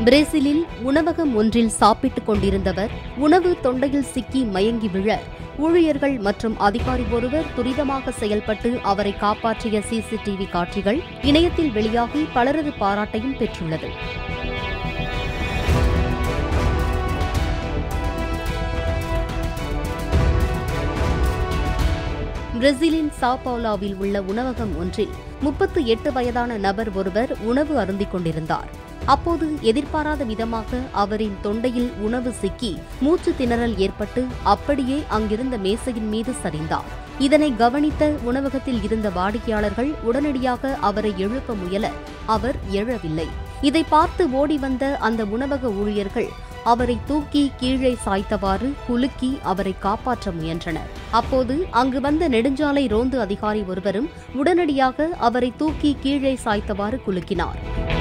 பிரேசிலில் உணவகம் ஒன்றில் சாப்பிட்டுக் கொண்டிருந்தவர் உணவு தொண்டையில் சிக்கி மயங்கி விழ ஊழியர்கள் மற்றும் அதிகாரி ஒருவர் துரிதமாக செயல்பட்டு அவரை காப்பாற்றிய சிசிடிவி காட்சிகள் இணையத்தில் வெளியாகி பலரது பாராட்டையும் பெற்றுள்ளது பிரேசிலின் சாபாலாவில் உள்ள உணவகம் ஒன்றில் முப்பத்து எட்டு வயதான நபர் ஒருவர் உணவு அருந்திக் கொண்டிருந்தார் அப்போது எதிர்பாராத விதமாக அவரின் தொண்டையில் உணவு சிக்கி மூச்சு திணறல் ஏற்பட்டு அப்படியே அங்கிருந்த மேசையின் மீது சரிந்தார் இதனை கவனித்த உணவகத்தில் இருந்த வாடிக்கையாளர்கள் உடனடியாக அவரை எழுப்ப முயல அவர் எழவில்லை இதை பார்த்து ஓடி வந்த அந்த உணவக ஊழியர்கள் அவரை தூக்கி கீழே சாய்த்தவாறு குலுக்கி அவரை காப்பாற்ற முயன்றனர் அப்போது அங்கு வந்த நெடுஞ்சாலை ரோந்து அதிகாரி ஒருவரும் உடனடியாக அவரை தூக்கி கீழே சாய்த்தவாறு குலுக்கினார்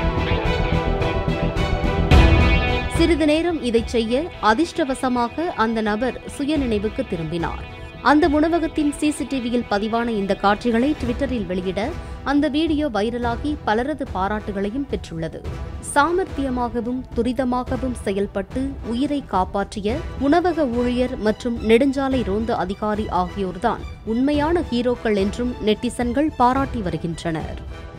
சிறிது நேரம் இதைச் செய்ய அதிர்ஷ்டவசமாக அந்த நபர் சுயநினைவுக்கு திரும்பினார் அந்த உணவகத்தின் சிசிடிவியில் பதிவான இந்த காட்சிகளை ட்விட்டரில் வெளியிட அந்த வீடியோ வைரலாகி பலரது பாராட்டுகளையும் பெற்றுள்ளது சாமர்த்தியமாகவும் துரிதமாகவும் செயல்பட்டு உயிரை காப்பாற்றிய உணவக ஊழியர் மற்றும் நெடுஞ்சாலை ரோந்து அதிகாரி ஆகியோர்தான் உண்மையான ஹீரோக்கள் என்றும் நெட்டிசன்கள் பாராட்டி வருகின்றனர்